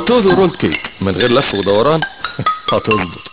جاتوه رول كيك من غير لف ودوران هتظبط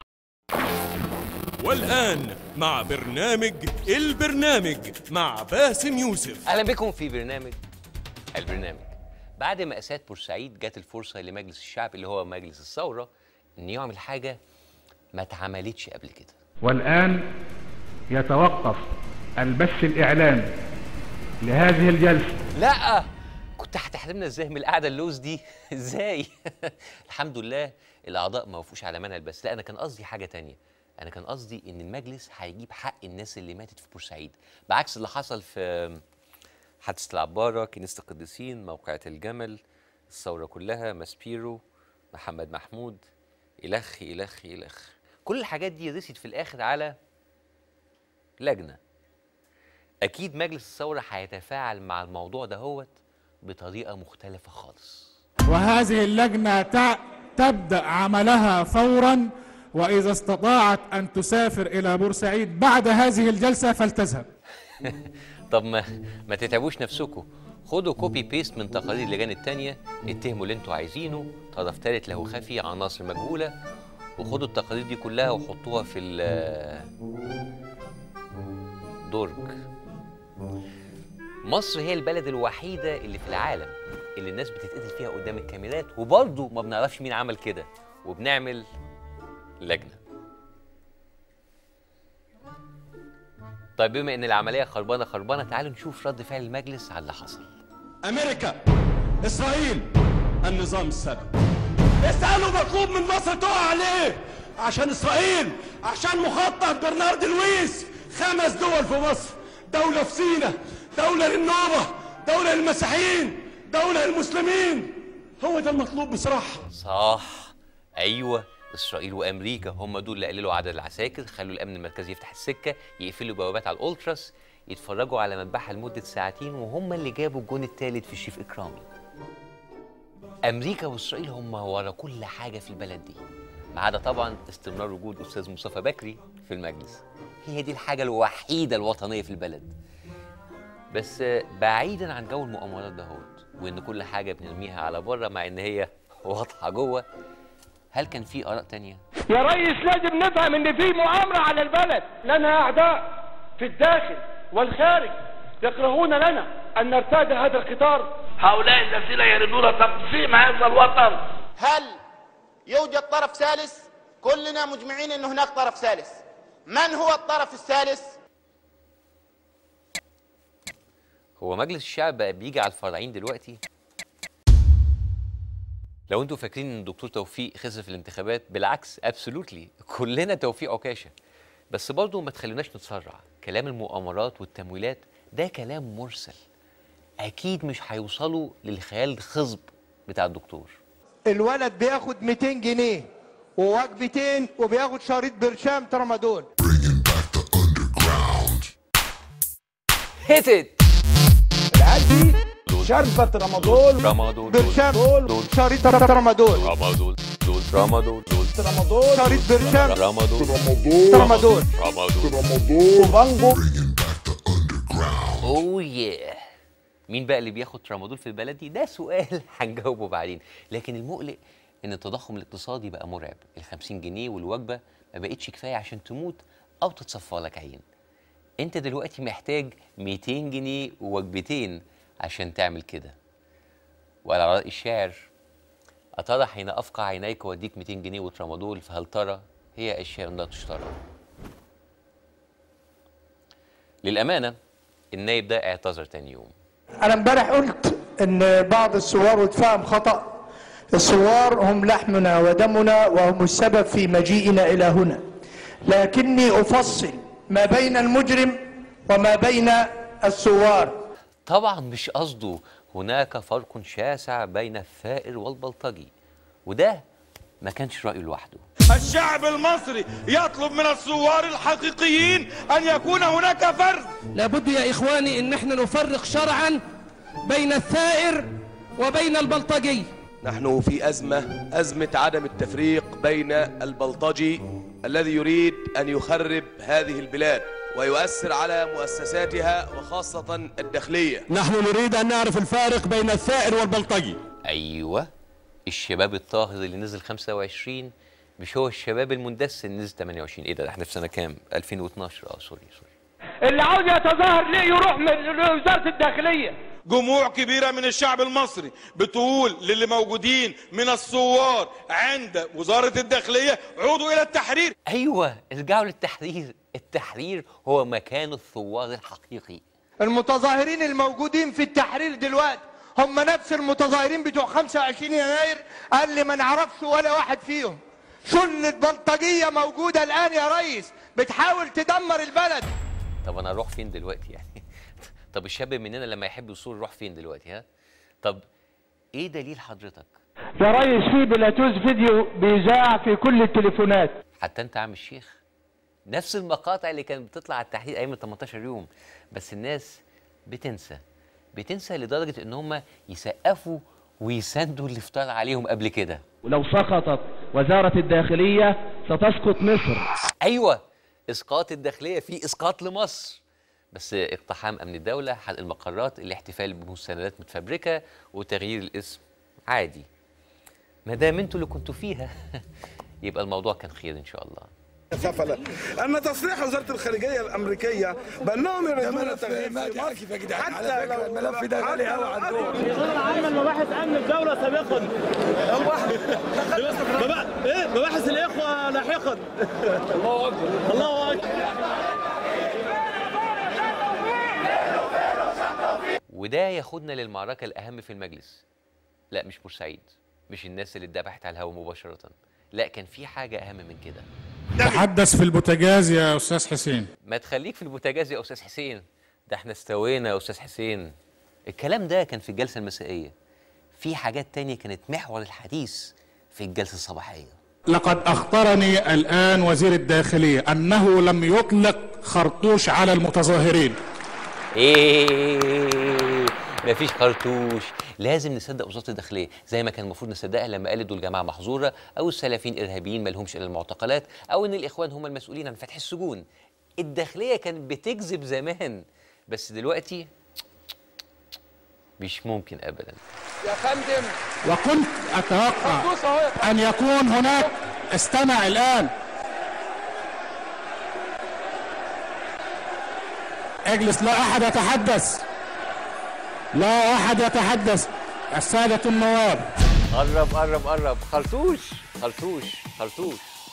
والآن مع برنامج البرنامج مع باسم يوسف اهلا بكم في برنامج البرنامج بعد مأساة بورسعيد جت الفرصة لمجلس الشعب اللي هو مجلس الثورة إن يعمل حاجة ما اتعملتش قبل كده والآن يتوقف البث الإعلامي لهذه الجلسة لا كنت هتحرمنا ازاي من القعده اللوز دي ازاي الحمد لله الاعضاء ما وقفوش على منهج بس لا انا كان قصدي حاجه تانية انا كان قصدي ان المجلس هيجيب حق الناس اللي ماتت في بورسعيد بعكس اللي حصل في حادثه العباره كنيسه القديسين موقعة الجمل الثوره كلها ماسبيرو محمد محمود الخ الخ الخ كل الحاجات دي رست في الاخر على لجنه اكيد مجلس الثوره هيتفاعل مع الموضوع دهوت بطريقه مختلفه خالص وهذه اللجنة تع- تبدأ عملها فورا وإذا استطاعت أن تسافر إلى بورسعيد بعد هذه الجلسة فلتذهب طب ما ما تتعبوش نفسكم خدوا كوبي بيست من تقارير اللجان التانية اتهموا اللي انتوا عايزينه طرف تالت له خفي عناصر مجهولة وخدوا التقارير دي كلها وحطوها في ال درج مصر هي البلد الوحيدة اللي في العالم اللي الناس بتتقتل فيها قدام الكاميرات وبرضه ما بنعرفش مين عمل كده وبنعمل لجنة طيب بما ان العملية خربانة خربانة تعالوا نشوف رد فعل المجلس على اللي حصل امريكا اسرائيل النظام السابق اسالوا مطلوب من مصر تقع عليه عشان اسرائيل عشان مخطط برنارد لويس خمس دول في مصر دولة في سينا دولة للنوبة دولة للمسيحيين دولة للمسلمين هو ده المطلوب بصراحة صح ايوه اسرائيل وامريكا هم دول اللي قللوا عدد العساكر خلوا الامن المركزي يفتح السكه يقفلوا بوابات على الالتراس يتفرجوا على مذبحه لمده ساعتين وهم اللي جابوا الجون الثالث في الشيف اكرامي امريكا واسرائيل هم ورا كل حاجه في البلد دي ما عدا طبعا استمرار وجود استاذ مصطفى بكري في المجلس هي دي الحاجه الوحيده الوطنيه في البلد بس بعيدا عن جو المؤامرات دهوت وان كل حاجه بنرميها على بره مع ان هي واضحه جوه هل كان في اراء تانية يا ريس لازم نفهم ان في مؤامره على البلد لنا اعداء في الداخل والخارج يكرهون لنا ان نرتاد هذا القطار هؤلاء الذين يريدون تقسيم هذا الوطن هل يوجد طرف ثالث كلنا مجمعين ان هناك طرف ثالث من هو الطرف الثالث هو مجلس الشعب بقى بيجي على الفرعين دلوقتي لو انتوا فاكرين ان الدكتور توفيق خسر في الانتخابات بالعكس ابسولوتلي كلنا توفيق عكاشه بس برضه ما تخلوناش نتسرع كلام المؤامرات والتمويلات ده كلام مرسل اكيد مش هيوصلوا للخيال الخصب بتاع الدكتور الولد بياخد 200 جنيه ووجبتين وبياخد شريط برشام ترامادول هيت ات العيال دي شربة رمادول رمادول برشام دول شريط ترامادول رمادول دول رمادول دول ترامادول شريط برشام رمادول ترامادول رمادول وبانجو اوه ياه مين بقى اللي بياخد ترامادول في البلد دي ده سؤال هنجاوبه بعدين لكن المقلق ان التضخم الاقتصادي بقى مرعب ال 50 جنيه والوجبه ما بقتش كفايه عشان تموت او تتصفى لك عين انت دلوقتي محتاج 200 جنيه ووجبتين عشان تعمل كده وعلى رأي الشاعر أترى حين أفقع عينيك وأديك 200 جنيه وترامادول فهل ترى هي أشياء لا تشترى للأمانة النايب ده اعتذر تاني يوم انا امبارح قلت ان بعض الثوار اتفهم خطأ الثوار هم لحمنا ودمنا وهم السبب في مجيئنا الى هنا لكني افصل ما بين المجرم وما بين الثوار طبعا مش قصده هناك فرق شاسع بين الثائر والبلطجي وده ما كانش رأيه لوحده الشعب المصري يطلب من الثوار الحقيقيين ان يكون هناك فرق لابد يا اخواني ان احنا نفرق شرعا بين الثائر وبين البلطجي نحن في أزمة أزمة عدم التفريق بين البلطجي الذي يريد أن يخرب هذه البلاد ويؤثر على مؤسساتها وخاصة الداخلية نحن نريد ان نعرف الفارق بين الثائر والبلطجي أيوة الشباب الطاهر اللي نزل 25 مش هو الشباب المندسر اللي نزل 28 ايه ده ده احنا في سنه كام 2012 اه سوري سوري اللي عاوز يتظاهر ليه يروح من لوزاره الداخليه جموع كبيرة من الشعب المصري بتقول للي موجودين من الثوار عند وزارة الداخلية عودوا إلى التحرير ايوه ارجعوا للتحرير التحرير هو مكان الثوار الحقيقي المتظاهرين الموجودين في التحرير دلوقتي هم نفس المتظاهرين بتوع 25 يناير قال لي ما نعرفش ولا واحد فيهم سنة بلطجية موجودة الآن يا ريس بتحاول تدمر البلد طب انا اروح فين دلوقتي يعني طب الشاب مننا لما يحب يصور يروح فين دلوقتي ها طب ايه دليل حضرتك يا ريس في بلاتوز فيديو بيذاع في كل التليفونات حتى انت عم الشيخ نفس المقاطع اللي كانت بتطلع على التحرير ايام ال 18 يوم بس الناس بتنسى بتنسى لدرجه ان هم يسقفوا ويساندوا اللي افترى عليهم قبل كده ولو سقطت وزاره الداخليه ستسقط مصر ايوه اسقاط الداخليه في اسقاط لمصر بس اقتحام امن الدوله حرق المقرات الاحتفال بمستندات متفبركه وتغيير الاسم عادي ما دام انتوا اللي كنتوا فيها يبقى الموضوع كان خير ان شاء الله سفلا أن تصريح وزارة الخارجية الأمريكية بأنهم يريدون تغيير في مصر حتى لو الملف ده غالي قوي عندهم عمل مباحث امن الدوله سابقا ايه مباحث الاخوه لاحقا الله اكبر الله اكبر وده ياخدنا للمعركه الاهم في المجلس لا مش بورسعيد مش الناس اللي اتذبحت على الهواء مباشره لا كان في حاجه اهم من كده تحدث في البوتاجاز يا أستاذ حسين ما تخليك في البوتاجاز يا استاذ حسين ده احنا استوينا يا استاذ حسين الكلام ده كان في الجلسه المسائيه في حاجات تانية كانت محور الحديث في الجلسه الصباحيه لقد أخبرني الآن وزير الداخلية أنه لم يطلق خرطوش على المتظاهرين ايه مفيش خرطوش لازم نصدق وزاره الداخليه زي ما كان المفروض نصدقها لما قالت دول جماعه محظوره او السلفيين ارهابيين ما لهمش الا المعتقلات او ان الاخوان هم المسؤولين عن فتح السجون الداخليه كانت بتكذب زمان بس دلوقتي مش ممكن ابدا يا فندم وكنت أتوقع بص اهو يا فندم أن يكون هناك استمع الآن اجلس لا أحد يتحدث لا أحد يتحدث السادة النواب قرب قرب قرب خرطوش خرطوش خرطوش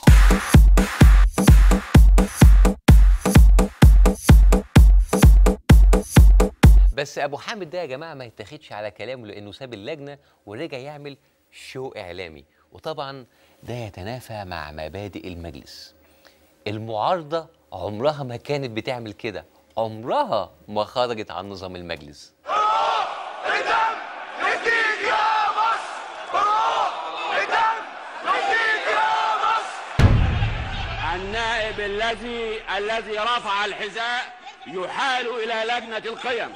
بس ابو حامد ده يا جماعه ما يتاخدش على كلامه لانه ساب اللجنه ورجع يعمل شو اعلامي وطبعا ده يتنافى مع مبادئ المجلس المعارضه عمرها ما كانت بتعمل كده عمرها ما خرجت عن نظام المجلس النائب الذي الذي رفع الحذاء يحال الى لجنه القيم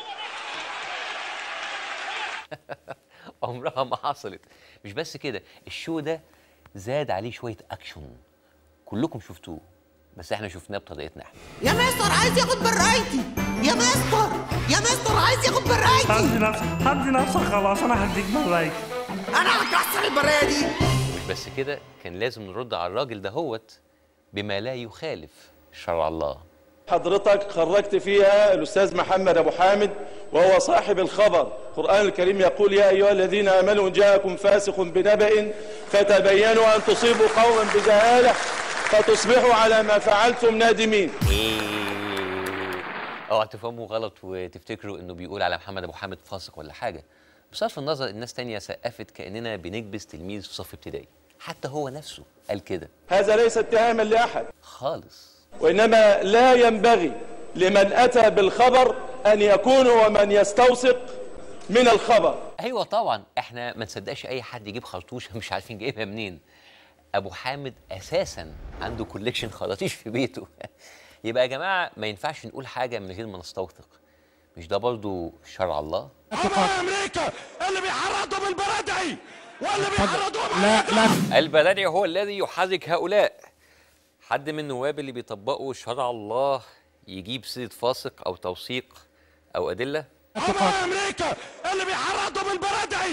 عمرها ما حصلت مش بس كده الشو ده زاد عليه شويه اكشن كلكم شفتوه بس احنا شفناه بطريقتنا احنا يا مستر عايز ياخد برايتي يا مستر يا مستر عايز ياخد برايتي هدي نفسك هدي نفسك خلاص انا هديك برايك انا هكسر البرايه دي مش بس كده كان لازم نرد على الراجل دهوت بما لا يخالف شرع الله حضرتك خرجت فيها الأستاذ محمد أبو حامد وهو صاحب الخبر القرآن الكريم يقول يا أيها الذين آمنوا إن جاءكم فاسق بنبأ فتبينوا أن تصيبوا قوما بجهالة فتصبحوا على ما فعلتم نادمين ايه اوعى تفهموا غلط وتفتكروا انه بيقول على محمد ابو حامد فاسق ولا حاجه بصرف النظر الناس تانية سقفت كاننا بنكبس تلميذ في صف ابتدائي حتى هو نفسه قال كده هذا ليس اتهاما لأحد خالص وإنما لا ينبغي لمن أتى بالخبر أن يكون هو من يستوثق من الخبر ايوه طبعا احنا ما نصدقش اي حد يجيب خرطوشه مش عارفين جايبها منين ابو حامد اساسا عنده كوليكشن خراطيش في بيته يبقى يا جماعه ما ينفعش نقول حاجه من غير ما نستوثق مش ده برضو شرع الله امريكا اللي بيحرضوا بالبرادعي واللي بيحرضوا لا لا البلدي هو الذي يحرك هؤلاء حد من النواب اللي بيطبقوا شرع الله يجيب سيرة فاسق أو توثيق أو أدلة امريكا اللي بيحرضوا بالبرادعي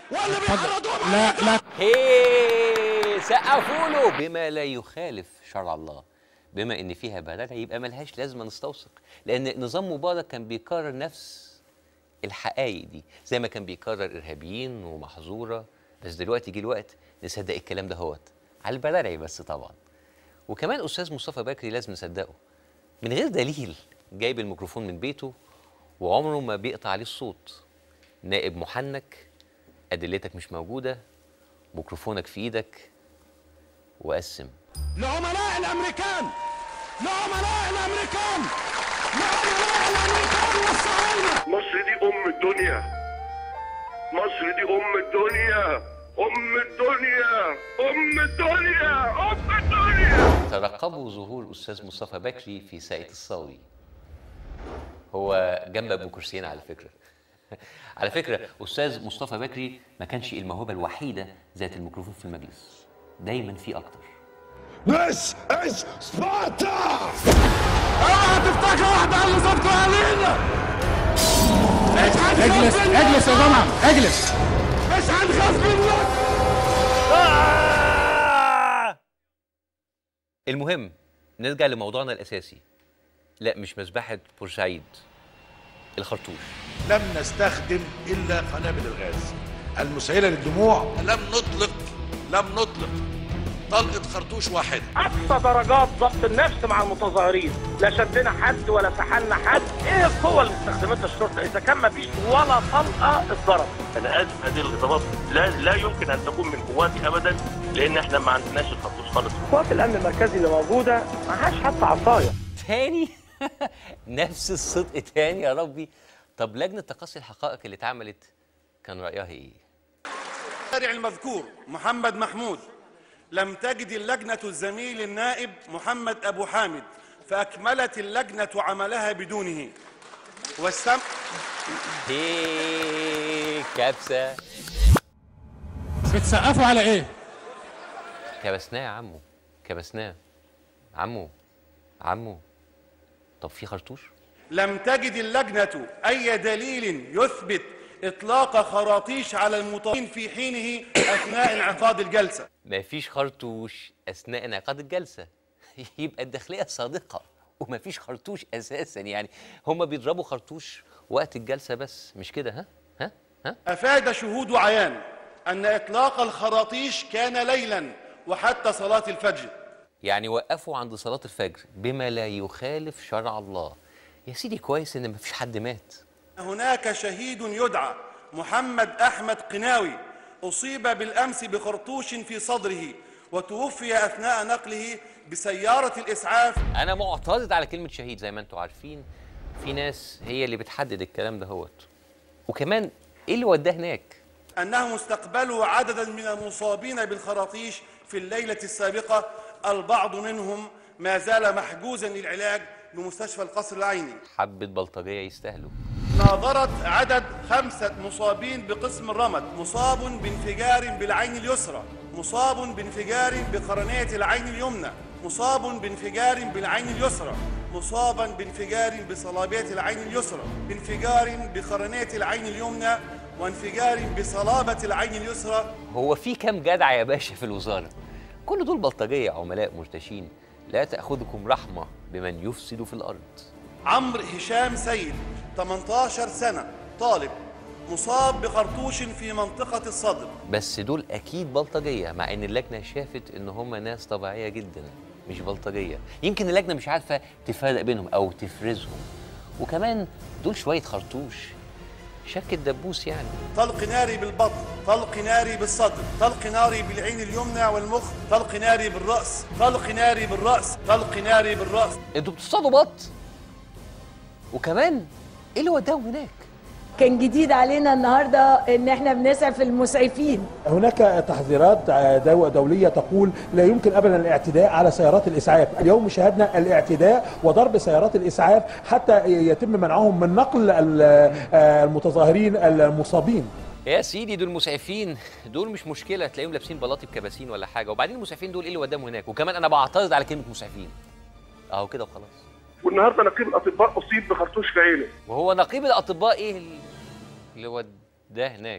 واللي بيحرضوهم لا لا هي سقفوا له بما لا يخالف شرع الله بما ان فيها بلد يبقى ملهاش لازمه نستوثق لان نظام مبارك كان بيكرر نفس الحقائق دي زي ما كان بيكرر ارهابيين ومحظوره بس دلوقتي جه الوقت نصدق الكلام ده هوت على البلدعي بس طبعا وكمان استاذ مصطفى بكري لازم نصدقه من غير دليل جايب الميكروفون من بيته وعمره ما بيقطع عليه الصوت نائب محنك ادلتك مش موجوده ميكروفونك في ايدك وقسم لعملاء الامريكان لعملاء الامريكان لعملاء الامريكان والصهاينه مصر دي ام الدنيا مصر دي ام الدنيا ام الدنيا ام الدنيا ام الدنيا ترقبوا ظهور استاذ مصطفى بكري في ساقية الصاوي هو جنب ابو كرسيين على فكره على فكره استاذ مصطفى بكري ما كانش الموهبه الوحيده ذات الميكروفون في المجلس دايما في اكتر This is Sparta! اوعى تفتكر واحدة اللي صدقوا علينا! مش هنخاف اجلس منك! اجلس يا جمعه اجلس مش هنخاف منك! المهم نرجع لموضوعنا الاساسي لا مش مذبحه بورسعيد الخرطوش لم نستخدم الا قنابل الغاز المسيله للدموع لم نطلق لم نطلق طلقه خرطوش واحده اقصى درجات ضبط النفس مع المتظاهرين لا شدنا حد ولا سحلنا حد ايه القوه اللي استخدمتها الشرطه اذا كان ما فيش ولا طلقه اتضربت الازمه دي الضباط لا لا يمكن ان تكون من قواتي ابدا لان احنا ما عندناش الخطوش خالص قوات الامن المركزي اللي موجوده معهاش حتى عصايه تاني نفس الصدق تاني يا ربي طب لجنه تقصي الحقائق اللي اتعملت كان رايها ايه الشارع المذكور محمد محمود لم تجد اللجنة الزميل النائب محمد أبو حامد فأكملت اللجنة عملها بدونه والسم ايه كبسه بتسقفوا على ايه كبسناه يا عمو كبسناه عمو عمو طب في خرطوش لم تجد اللجنة أي دليل يثبت إطلاق خراطيش على المطالبين في حينه أثناء انعقاد الجلسة مفيش خرطوش اثناء انعقاد الجلسه يبقى الداخليه صادقه ومفيش خرطوش اساسا يعني هم بيضربوا خرطوش وقت الجلسه بس مش كده ها ها ها أفاد شهود عيان أن إطلاق الخراطيش كان ليلا وحتى صلاة الفجر يعني وقفوا عند صلاه الفجر بما لا يخالف شرع الله يا سيدي كويس ان مفيش حد مات هناك شهيد يدعى محمد أحمد قناوي أصيب بالأمس بخرطوش في صدره وتوفي أثناء نقله بسيارة الإسعاف انا معترض على كلمه شهيد زي ما انتم عارفين في ناس هي اللي بتحدد الكلام ده هوت وكمان ايه اللي وداه هناك أنهم استقبلوا عددا من المصابين بالخراطيش في الليلة السابقة البعض منهم ما زال محجوزا للعلاج بمستشفى القصر العيني حبه بلطجيه يستاهلوا ناظرت عدد خمسة مصابين بقسم الرمد مصاب بانفجار بالعين اليسرى مصاب بانفجار بقرنية العين اليمنى مصاب بانفجار بالعين اليسرى مصابا بانفجار بصلابية العين اليسرى بانفجار بقرنية العين اليمنى وانفجار بصلابة العين اليسرى هو في كام جدع يا باشا في الوزاره كل دول بلطجيه عملاء مرتشين لا تاخذكم رحمه بمن يفسد في الارض عمرو هشام سيد 18 سنة طالب مصاب بخرطوش في منطقة الصدر بس دول اكيد بلطجيه مع ان اللجنه شافت ان هم ناس طبيعيه جدا مش بلطجيه يمكن اللجنه مش عارفه تفرق بينهم او تفرزهم وكمان دول شويه خرطوش شك الدبوس يعني طلق ناري بالبطن طلق ناري بالصدر طلق ناري بالعين اليمنى والمخ طلق ناري بالرأس طلق ناري بالرأس طلق ناري بالرأس انتوا بتصطادوا بط وكمان ايه اللي وداهم هناك كان جديد علينا النهارده ان احنا بنسعف المسعفين هناك تحذيرات دو- دولية تقول لا يمكن أبدا الاعتداء على سيارات الإسعاف اليوم شاهدنا الاعتداء وضرب سيارات الإسعاف حتى يتم منعهم من نقل ال- المتظاهرين المصابين يا سيدي دول مسعفين دول مش مشكله تلاقيهم لابسين بلاطي بكباسين ولا حاجه وبعدين المسعفين دول ايه اللي وداهم هناك وكمان انا بعترض على كلمه مسعفين اهو كده وخلاص والنهارده نقيب الاطباء اصيب بخرطوش في عينه وهو نقيب الاطباء ايه اللي وداه هناك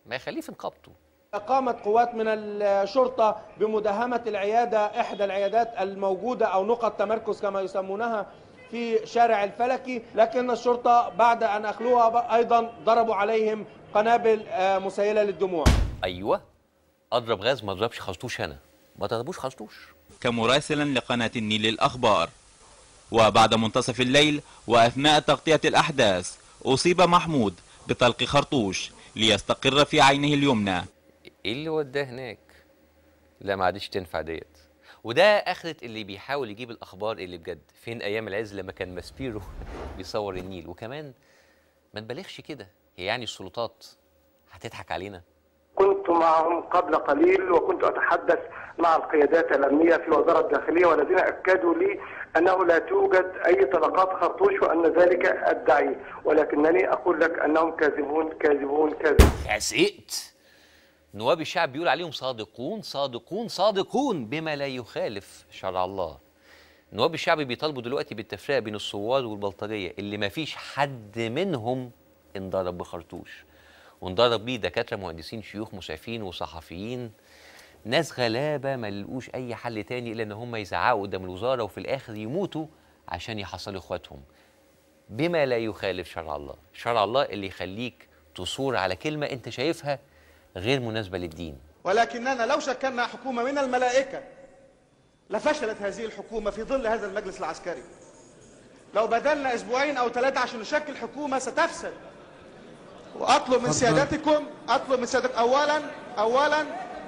ما يخليه في نقابته قامت قوات من الشرطة بمداهمة العيادة إحدى العيادات الموجودة أو نقط تمركز كما يسمونها في شارع الفلكي لكن الشرطة بعد أن أخلوها أيضا ضربوا عليهم قنابل آه، مسيلة للدموع ايوه اضرب غاز ما اضربش خرطوش انا ما تضربوش خرطوش كمراسل لقناة النيل للأخبار وبعد منتصف الليل وأثناء تغطية الأحداث أصيب محمود بطلق خرطوش ليستقر في عينه اليمنى ايه اللي وداه هناك لا ما عادش تنفع ديت وده اخرة اللي بيحاول يجيب الاخبار اللي بجد فين ايام العز لما كان ماسبيرو بيصور النيل وكمان ما نبالغش كده هي يعني السلطات هتضحك علينا كنت معهم قبل قليل وكنت أتحدث مع القيادات الأمنية في وزارة الداخلية والذين أكدوا لي أنه لا توجد أي طلقات خرطوش وأن ذلك أدعي ولكنني أقول لك أنهم كاذبون كاذبون كاذبون يا زهقت نواب الشعب بيقول عليهم صادقون صادقون صادقون بما لا يخالف شرع الله نواب الشعب بيطالبوا دلوقتي بالتفرقه بين الثوار والبلطجيه اللي ما فيش حد منهم انضرب بخرطوش وانضرب بيه دكاتره مهندسين شيوخ مسعفين وصحفيين ناس غلابه ما لقوش اي حل تاني الا ان هم يزعقوا قدام الوزاره وفي الاخر يموتوا عشان يحصلوا اخواتهم بما لا يخالف شرع الله شرع الله اللي يخليك تصور على كلمه انت شايفها غير مناسبه للدين ولكننا لو شكلنا حكومة من الملائكة لفشلت هذه الحكومة في ظل هذا المجلس العسكري لو بدلنا أسبوعين أو ثلاثة عشان نشكل حكومة ستفسد وأطلب من سيادتكم أطلب من سيادتكم أولا أولا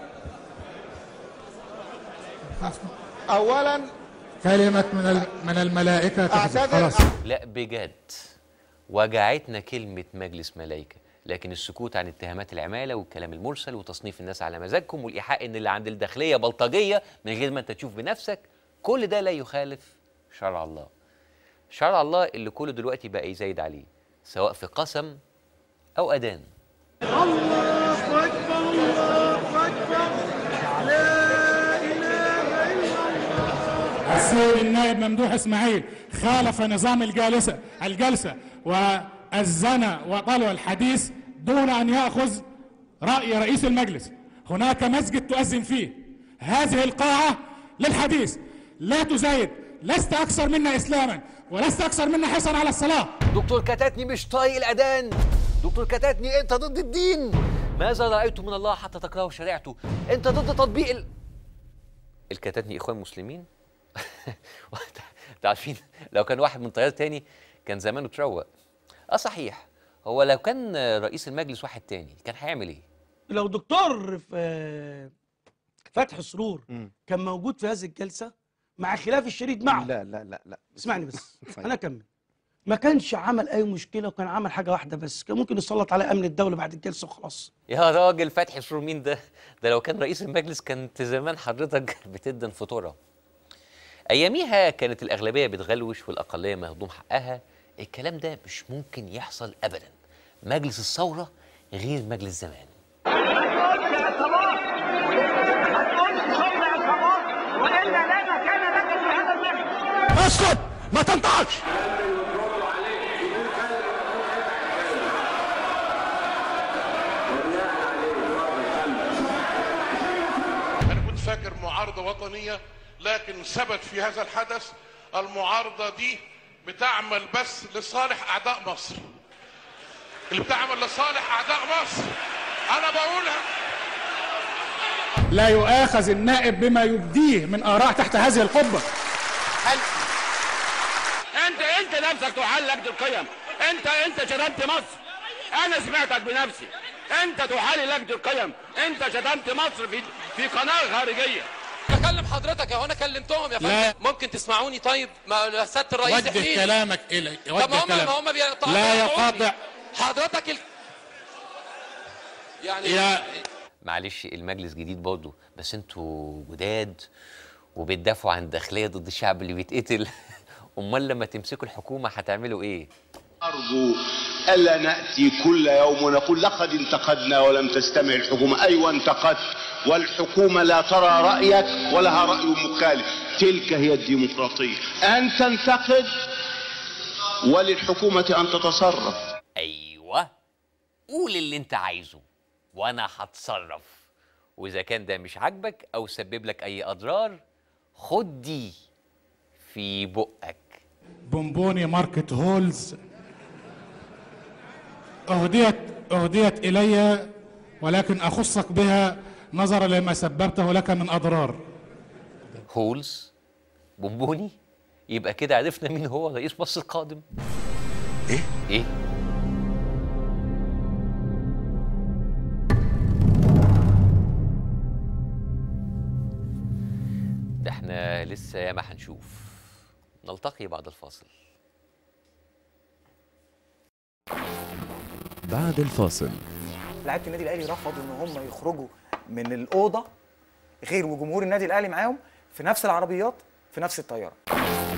أولا كلمة من ال- من الملائكة تحدث. أعتذر خلاص لا بجد وجعتنا كلمة مجلس ملايكة لكن السكوت عن اتهامات العمالة والكلام المرسل وتصنيف الناس على مزاجكم والإيحاء إن اللي عند الداخلية بلطجية من غير ما أنت تشوف بنفسك كل ده لا يخالف شرع الله شرع الله اللي كله دلوقتي بقى يزايد عليه سواء في قسم أو أذان الله أكبر الله أكبر لا إله إلا الله السيد النائب ممدوح اسماعيل خالف نظام الجالسة الجلسة وأذن وطلب الحديث دون أن يأخذ رأي رئيس المجلس هناك مسجد تؤذن فيه هذه القاعة للحديث لا تزايد لست أكثر منا إسلاما ولست أكثر منا حرصا على الصلاة دكتور كتاتني مش طايق الأذان دكتور كتاتني أنت ضد الدين ماذا رأيت من الله حتى تكرهوا شريعته أنت ضد تطبيق ال... الكتاتني إخوان مسلمين عارفين لو كان واحد من طيار تاني كان زمانه اتروق اه صحيح هو لو كان رئيس المجلس واحد تاني كان هيعمل ايه لو دكتور في فتح سرور كان موجود في هذه الجلسه مع خلاف الشديد معه لا لا لا لا اسمعني بس انا اكمل ما كانش عمل اي مشكله وكان عمل حاجه واحده بس كان ممكن يسلط على امن الدوله بعد الجلسه وخلاص يا راجل فتحي سرور مين ده ده لو كان رئيس المجلس كانت زمان حضرتك بتدن فطوره اياميها كانت الاغلبيه بتغلوش والاقليه مهضوم حقها الكلام ده مش ممكن يحصل ابدا مجلس الثوره غير مجلس زمان اسكت ما تنطقش أنا كنت فاكر معارضة وطنية لكن ثبت في هذا الحدث المعارضة دي بتعمل بس لصالح أعداء مصر اللي بتعمل لصالح أعداء مصر أنا بقولها لا يؤاخذ النائب بما يبديه من آراء تحت هذه القبة انت انت نفسك تحل لجنه القيم انت انت شتمت مصر انا سمعتك بنفسي انت تحل لجنه القيم انت شتمت مصر في في قناه خارجيه بكلم حضرتك اهو انا كلمتهم يا لا. فندم ممكن تسمعوني طيب ما سياده الرئيس وجه يحييني. كلامك إلي طب وجه ما هم كلامك ما هم بيقطعوا لا بيقطعوني. يقاطع حضرتك ال... يعني يا معلش المجلس جديد برضه بس انتوا جداد وبتدافعوا عن الداخليه ضد الشعب اللي بيتقتل امال لما تمسكوا الحكومه هتعملوا ايه أرجو ألا نأتي كل يوم ونقول لقد انتقدنا ولم تستمع الحكومة أيوة انتقدت والحكومة لا ترى رأيك ولها رأي مخالف تلك هي الديمقراطية أن تنتقد وللحكومة أن تتصرف ايوه قول اللي انت عايزه وانا هتصرف واذا كان ده مش عاجبك او سبب لك اي اضرار خد دي في بقك بونبوني ماركت هولز أهديت أهديت إلي ولكن أخصك بها نظرا لما سببته لك من أضرار هولز بونبوني يبقى كده عرفنا مين هو رئيس مصر القادم ايه ايه ده احنا لسه ياما هنشوف نلتقي بعد الفاصل بعد الفاصل لعيبه النادي الاهلي رفضوا ان هم يخرجوا من الاوضه غير وجمهور النادي الاهلي معاهم في نفس العربيات في نفس الطياره